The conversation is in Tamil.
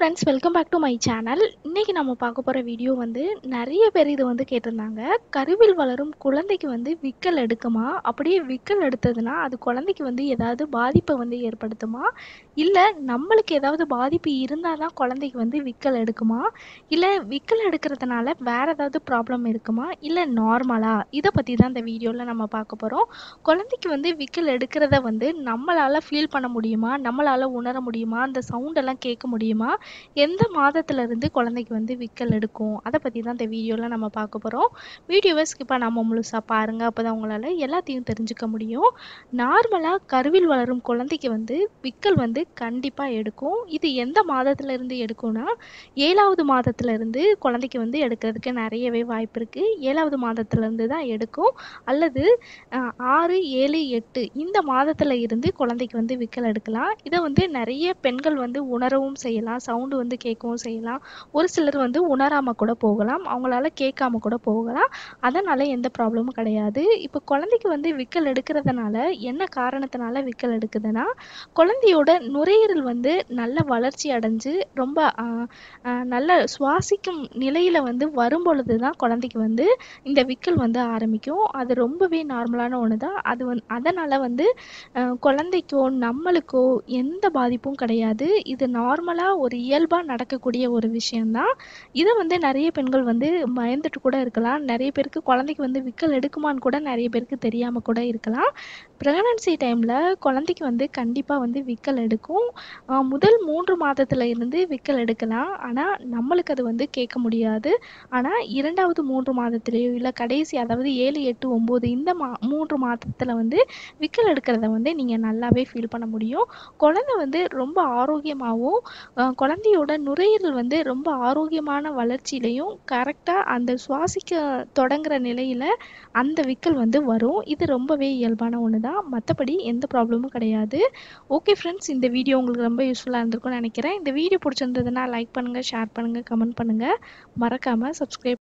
friends welcome back to my channel இன்றைக்கி நம்ம பார்க்க போகிற வீடியோ வந்து நிறைய பேர் இது வந்து கேட்டிருந்தாங்க கருவில் வளரும் குழந்தைக்கு வந்து விக்கல் எடுக்குமா அப்படியே விக்கல் எடுத்ததுன்னா அது குழந்தைக்கு வந்து ஏதாவது பாதிப்பை வந்து ஏற்படுத்துமா இல்லை நம்மளுக்கு ஏதாவது பாதிப்பு இருந்தால் தான் குழந்தைக்கு வந்து விக்கல் எடுக்குமா இல்லை விக்கல் எடுக்கிறதுனால வேறு ஏதாவது ப்ராப்ளம் இருக்குமா இல்லை நார்மலா இதை பற்றி தான் இந்த வீடியோவில் நம்ம பார்க்க போகிறோம் குழந்தைக்கு வந்து விக்கல் எடுக்கிறத வந்து நம்மளால் ஃபீல் பண்ண முடியுமா நம்மளால் உணர முடியுமா அந்த சவுண்டெல்லாம் கேட்க முடியுமா எந்த மாதத்துல இருந்து குழந்தைக்கு வந்து விக்கல் எடுக்கும் அதை பற்றி தான் இந்த வீடியோவில் நம்ம பார்க்க போகிறோம் வீடியோவை ஸ்கிப் பண்ணாமல் முழுசாக பாருங்கள் அப்போ தான் உங்களால் எல்லாத்தையும் தெரிஞ்சுக்க முடியும் நார்மலாக கருவில் வளரும் குழந்தைக்கு வந்து விக்கல் வந்து கண்டிப்பாக எடுக்கும் இது எந்த மாதத்துல இருந்து எடுக்கும்னா ஏழாவது மாதத்துல இருந்து குழந்தைக்கு வந்து எடுக்கிறதுக்கு நிறையவே வாய்ப்பு இருக்குது ஏழாவது மாதத்துல இருந்து தான் எடுக்கும் அல்லது அஹ், ஆறு ஏழு எட்டு இந்த மாதத்துல இருந்து குழந்தைக்கு வந்து விக்கல் எடுக்கலாம் இதை வந்து நிறைய பெண்கள் வந்து உணரவும் செய்யலாம் சவுண்டு வந்து கேட்கவும் செய்யலாம் ஒரு சிலர் வந்து உணராம கூட போகலாம் அவங்களால கேட்காம கூட போகலாம் அதனால எந்த ப்ராப்ளமும் கிடையாது இப்போ குழந்தைக்கு வந்து விக்கல் எடுக்கிறதுனால என்ன காரணத்தினால விக்கல் எடுக்குதுன்னா குழந்தையோட நுரையீரல் வந்து நல்ல வளர்ச்சி அடைஞ்சு ரொம்ப ஆஹ், ஆஹ், நல்ல சுவாசிக்கும் நிலையில வந்து வரும் பொழுது தான் குழந்தைக்கு வந்து இந்த விக்கல் வந்து ஆரம்பிக்கும் அது ரொம்பவே நார்மலான ஒன்று தான் அது வந்து அதனால் வந்து அஹ், குழந்தைக்கோ நம்மளுக்கோ எந்த பாதிப்பும் கிடையாது இது நார்மலாக ஒரு இயல்பாக நடக்கக்கூடிய ஒரு விஷயம்தான் இதை வந்து நிறைய பெண்கள் வந்து பயந்துட்டு கூட இருக்கலாம் நிறைய பேருக்கு குழந்தைக்கு வந்து விக்கல் எடுக்குமான்னு கூட நிறைய பேருக்கு தெரியாமல் கூட இருக்கலாம் ப்ரெக்னன்சி டைமில் குழந்தைக்கு வந்து கண்டிப்பாக வந்து விக்கல் எடுக்கும் அஹ், முதல் மூன்று மாதத்துல இருந்து விக்கல் எடுக்கலாம் ஆனால் நம்மளுக்கு அது வந்து கேட்க முடியாது ஆனால் இரண்டாவது மூன்று மாதத்துலேயோ இல்லை கடைசி அதாவது ஏழு எட்டு ஒம்பது இந்த மா மூன்று மாதத்தில் வந்து விக்கல் எடுக்கிறத வந்து நீங்கள் நல்லாவே ஃபீல் பண்ண முடியும் குழந்தை வந்து ரொம்ப ஆரோக்கியமாகவும் குழந்தையோட நுரையீரல் வந்து ரொம்ப ஆரோக்கியமான வளர்ச்சியிலையும் கரெக்டாக அந்த சுவாசிக்க தொடங்குற நிலையில் அந்த விக்கல் வந்து வரும் இது ரொம்பவே இயல்பான ஒன்று தான் மற்றபடி எந்த ப்ராப்ளமும் கிடையாது ஓகே ஃப்ரெண்ட்ஸ் இந்த வீடியோ உங்களுக்கு ரொம்ப யூஸ்ஃபுல்லாக இருந்திருக்கும்னு நினைக்கிறேன் இந்த வீடியோ பிடிச்சிருந்ததுன்னா லைக் பண்ணுங்கள் ஷேர் பண்ணுங்கள் கமெண்ட் பண்ணுங்கள் மறக்காமல் சப்ஸ்கிரைப்